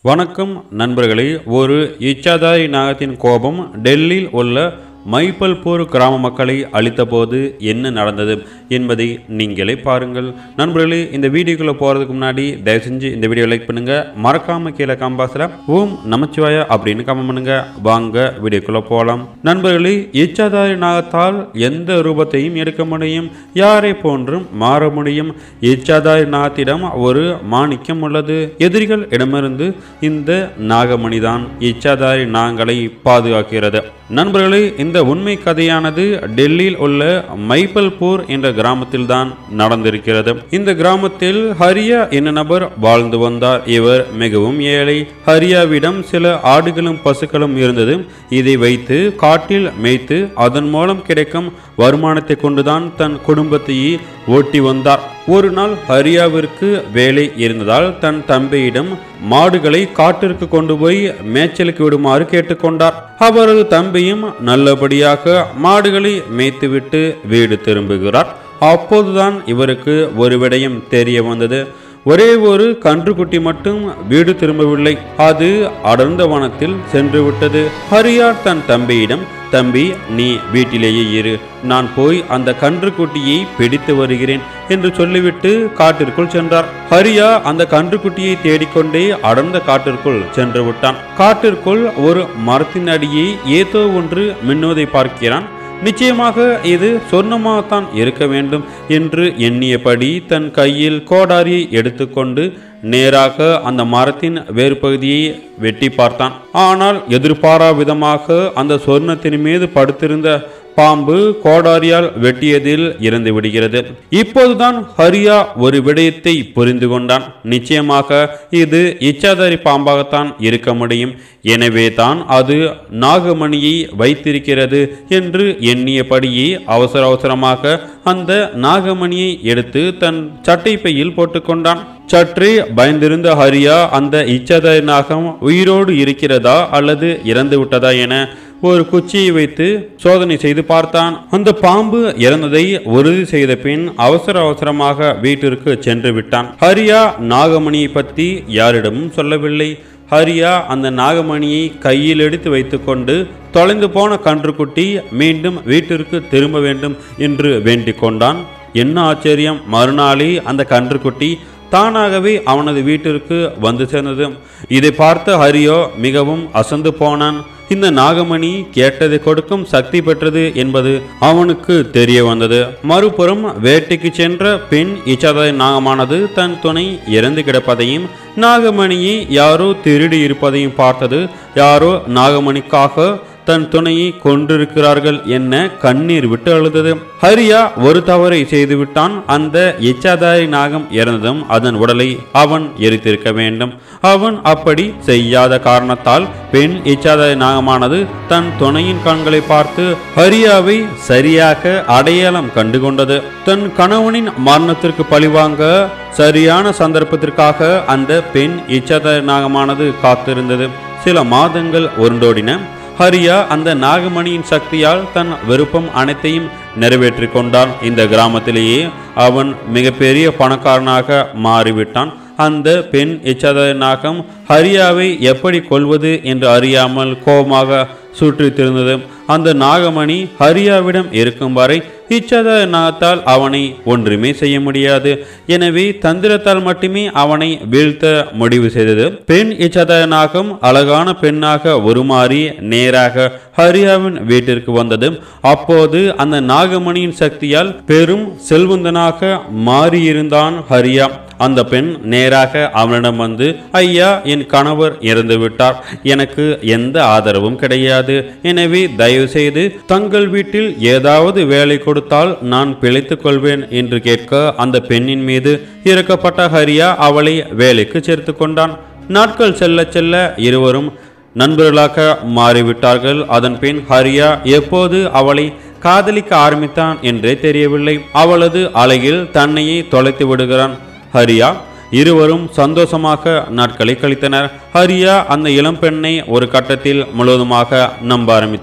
வணக்கம் நண்பர்களே ஒரு இச்சாதாரி நாகத்தின் கோபம் டெல்லியில் உள்ள மைப்பல்பூர் கிராம மக்களை அழித்தபோது என்ன நடந்தது என்பதை நீங்களே பாருங்கள் நண்பர்களே இந்த வீடியோக்குள்ளே போகிறதுக்கு முன்னாடி தயவு செஞ்சு இந்த வீடியோ லைக் பண்ணுங்க மறக்காம கீழே காம்பாஸில் ஓம் நமச்சிவாயா அப்படின்னு கமெண்ட் பண்ணுங்க வாங்க வீடியோக்குள்ளே போகலாம் நண்பர்களே இச்சாதாரி நாகத்தால் எந்த ரூபத்தையும் எடுக்க முடியும் யாரை போன்றும் மாற முடியும் இச்சாதாரி நாகத்திடம் ஒரு மாணிக்கம் உள்ளது எதிரிகள் இடமிருந்து இந்த நாகமணிதான் இச்சாதாரி நாங்களை பாதுகாக்கிறது நண்பர்களே இந்த உண்மை கதையானது டெல்லியில் உள்ள மைப்பல்பூர் என்ற கிராமத்தில்தான் நடந்திருக்கிறது இந்த கிராமத்தில் ஹரியா என்ற நபர் வாழ்ந்து வந்தார் இவர் மிகவும் ஏழை ஹரியாவிடம் சில ஆடுகளும் பசுக்களும் இருந்தது இதை வைத்து காட்டில் மேய்த்து அதன் மூலம் கிடைக்கும் வருமானத்தை கொண்டுதான் தன் குடும்பத்தையே ஓட்டி வந்தார் ஒரு நாள் ஹரியாவிற்கு வேலை இருந்ததால் தன் தம்பியிடம் மாடுகளை காட்டிற்கு கொண்டு போய் மேய்ச்சலுக்கு விடுமாறு கேட்டுக்கொண்டார் அவரது தம்பியும் நல்லபடியாக மாடுகளை மேய்த்துவிட்டு வீடு திரும்புகிறார் அப்போதுதான் இவருக்கு ஒரு விடயம் தெரிய வந்தது ஒரே ஒரு கன்றுக்குட்டி மட்டும் வீடு திரும்பவில்லை அது அடர்ந்த வனத்தில் சென்று விட்டது ஹரியார் தன் தம்பியிடம் தம்பி நீ வீட்டிலேயே இரு நான் போய் அந்த கன்றுக்குட்டியை பிடித்து வருகிறேன் என்று சொல்லிவிட்டு காட்டிற்குள் சென்றார் ஹரியா அந்த கன்றுக்குட்டியை தேடிக்கொண்டே அடர்ந்த காட்டிற்குள் சென்று விட்டான் காட்டிற்குள் ஒரு மரத்தின் அடியே ஏதோ ஒன்று மின்னுவதை பார்க்கிறான் நிச்சயமாக இது சொர்ணமாகத்தான் இருக்க வேண்டும் என்று எண்ணியபடி தன் கையில் கோடாரியை எடுத்துக்கொண்டு நேராக அந்த மரத்தின் வேறு பகுதியை வெட்டி பார்த்தான் ஆனால் எதிர்பாரா விதமாக அந்த சொர்ணத்தின் மீது படுத்திருந்த பாம்பு கோடாரியால் வெட்டியதில் இறந்து விடுகிறது இப்போதுதான் ஹரியா ஒரு விடயத்தை புரிந்து கொண்டான் நிச்சயமாக இது இச்சாதாரி பாம்பாகத்தான் இருக்க முடியும் எனவே தான் அது நாகமணியை வைத்திருக்கிறது என்று எண்ணியபடியே அவசர அவசரமாக அந்த நாகமணியை எடுத்து தன் சட்டை பையில் போட்டுக்கொண்டான் சற்றே பயந்திருந்த ஹரியா அந்த இச்சாதாரி நாகம் உயிரோடு இருக்கிறதா அல்லது இறந்து விட்டதா என ஒரு குச்சியை வைத்து சோதனை செய்து பார்த்தான் அந்த பாம்பு இறந்ததை உறுதி செய்த பின் அவசர அவசரமாக வீட்டிற்கு சென்று விட்டான் ஹரியா நாகமணியை பற்றி யாரிடமும் சொல்லவில்லை ஹரியா அந்த நாகமணியை கையில் எடுத்து வைத்துக்கொண்டு தொலைந்து போன கன்றுக்குட்டி மீண்டும் வீட்டிற்கு திரும்ப வேண்டும் என்று வேண்டிக் கொண்டான் என்ன ஆச்சரியம் மறுநாளே அந்த கன்றுக்குட்டி தானாகவே அவனது வீட்டிற்கு வந்து சேர்ந்தது இதை பார்த்த ஹரியோ மிகவும் அசந்து போனான் இந்த நாகமணி கேட்டதை கொடுக்கும் சக்தி பெற்றது என்பது அவனுக்கு தெரிய வந்தது மறுபுறம் வேட்டைக்கு சென்ற பெண் இச்சாதாரி நாகமானது தன் துணை இறந்து கிடப்பதையும் நாகமணியை யாரோ திருடி இருப்பதையும் பார்த்தது யாரோ நாகமணிக்காக தன் துணையை கொண்டிருக்கிறார்கள் என்ன கண்ணீர் விட்டு அழுதது ஹரியா ஒரு தவறை செய்துவிட்டான் அந்த எச்சாதாரி நாகம் இறந்ததும் அதன் உடலை அவன் எரித்திருக்க வேண்டும் அவன் அப்படி செய்யாத காரணத்தால் பெண் இச்சாதாரி நாகமானது தன் துணையின் கண்களை பார்த்து ஹரியாவை சரியாக அடையாளம் கண்டுகொண்டது தன் கணவனின் மரணத்திற்கு பழிவாங்க சரியான சந்தர்ப்பத்திற்காக அந்த பெண் இச்சாதாரி நாகமானது காத்திருந்தது சில மாதங்கள் உருண்டோடின ஹரியா அந்த நாகமணியின் சக்தியால் தன் விருப்பம் அனைத்தையும் நிறைவேற்றி கொண்டான் இந்த கிராமத்திலேயே அவன் மிகப்பெரிய பணக்காரனாக மாறிவிட்டான் அந்த பெண் இச்சாதாரி நாகம் ஹரியாவை எப்படி கொள்வது என்று அறியாமல் கோபமாக சுற்றித் திருந்தது அந்த நாகமணி ஹரியாவிடம் இருக்கும் வரை இச்சாதாரி நாகத்தால் அவனை ஒன்றுமே செய்ய முடியாது எனவே தந்திரத்தால் மட்டுமே அவனை வீழ்த்த முடிவு செய்தது பெண் இச்சாதாரி நாகம் அழகான பெண்ணாக உருமாறி நேராக ஹரியாவின் வீட்டிற்கு வந்தது அப்போது அந்த நாகமணியின் சக்தியால் பெரும் செல்வந்தனாக மாறியிருந்தான் ஹரியா அந்த பெண் நேராக அவனிடம் வந்து ஐயா என் கணவர் இறந்து விட்டார் எனக்கு எந்த ஆதரவும் கிடையாது எனவே தயவு செய்து தங்கள் வீட்டில் ஏதாவது வேலை கொடுத்தால் நான் பிழைத்துக் கொள்வேன் என்று கேட்க அந்த பெண்ணின் மீது இறக்கப்பட்ட ஹரியா அவளை வேலைக்கு சேர்த்து கொண்டான் நாட்கள் செல்ல செல்ல இருவரும் நண்பர்களாக மாறிவிட்டார்கள் அதன் பின் ஹரியா எப்போது அவளை காதலிக்க ஆரம்பித்தான் என்றே தெரியவில்லை அவளது அழகில் தன்னையே தொலைத்து விடுகிறான் ஹரியா இருவரும் சந்தோஷமாக நாட்களை கழித்தனர் ஹரியா அந்த இளம்பெண்ணை ஒரு கட்டத்தில் முழுவதுமாக நம்ப ஆரம்பித்தான்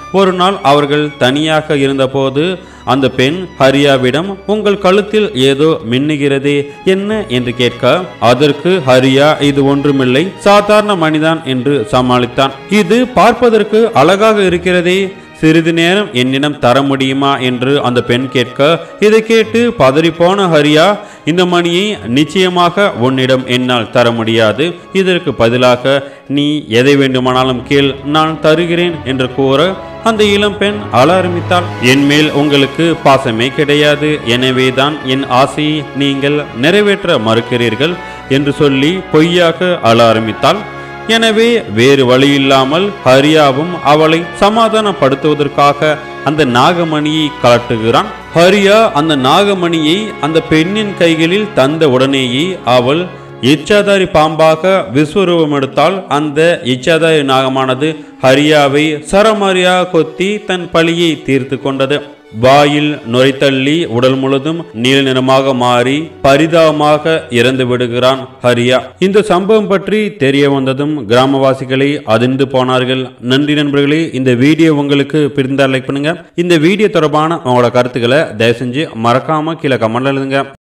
ஒரு நாள் அவர்கள் தனியாக இருந்தபோது அந்த பெண் ஹரியாவிடம் உங்கள் கழுத்தில் ஏதோ மின்னுகிறதே என்ன என்று கேட்க அதற்கு ஹரியா இது ஒன்றுமில்லை சாதாரண மனிதான் என்று சமாளித்தான் இது பார்ப்பதற்கு அழகாக இருக்கிறதே சிறிது நேரம் என்னிடம் தர முடியுமா என்று அந்த பெண் கேட்க இதை கேட்டு பதறிப்போன ஹரியா இந்த மணியை நிச்சயமாக உன்னிடம் என்னால் தர முடியாது இதற்கு பதிலாக நீ எதை வேண்டுமானாலும் கேள் நான் தருகிறேன் என்று கூற அந்த இளம் பெண் அழ ஆரம்பித்தாள் என் மேல் உங்களுக்கு பாசமே கிடையாது எனவேதான் என் ஆசையை நீங்கள் நிறைவேற்ற மறுக்கிறீர்கள் என்று சொல்லி பொய்யாக அழ ஆரம்பித்தாள் எனவே வேறு வழியில்லாமல் ஹரியாவும் அவளை சமாதானப்படுத்துவதற்காக அந்த நாகமணியை கலட்டுகிறான் ஹரியா அந்த நாகமணியை அந்த பெண்ணின் கைகளில் தந்த உடனேயே அவள் இச்சாதாரி பாம்பாக விஸ்வரூபம் எடுத்தால் அந்த இச்சாதாரி நாகமானது ஹரியாவை சரமாரியாக கொத்தி தன் பழியை தீர்த்து கொண்டது வாயில் நுரைத்தள்ளி உடல் முழுதும் நீல நிறமாக மாறி பரிதாபமாக இறந்து விடுகிறான் ஹரியா இந்த சம்பவம் பற்றி தெரிய வந்ததும் கிராமவாசிகளை அதிர்ந்து போனார்கள் நன்றி நண்பர்களே இந்த வீடியோ உங்களுக்கு பிடிந்தால் லைக் பண்ணுங்க இந்த வீடியோ தொடர்பான உங்களோட கருத்துக்களை தயவு செஞ்சு மறக்காம கீழே கமெண்ட்ல எழுதுங்க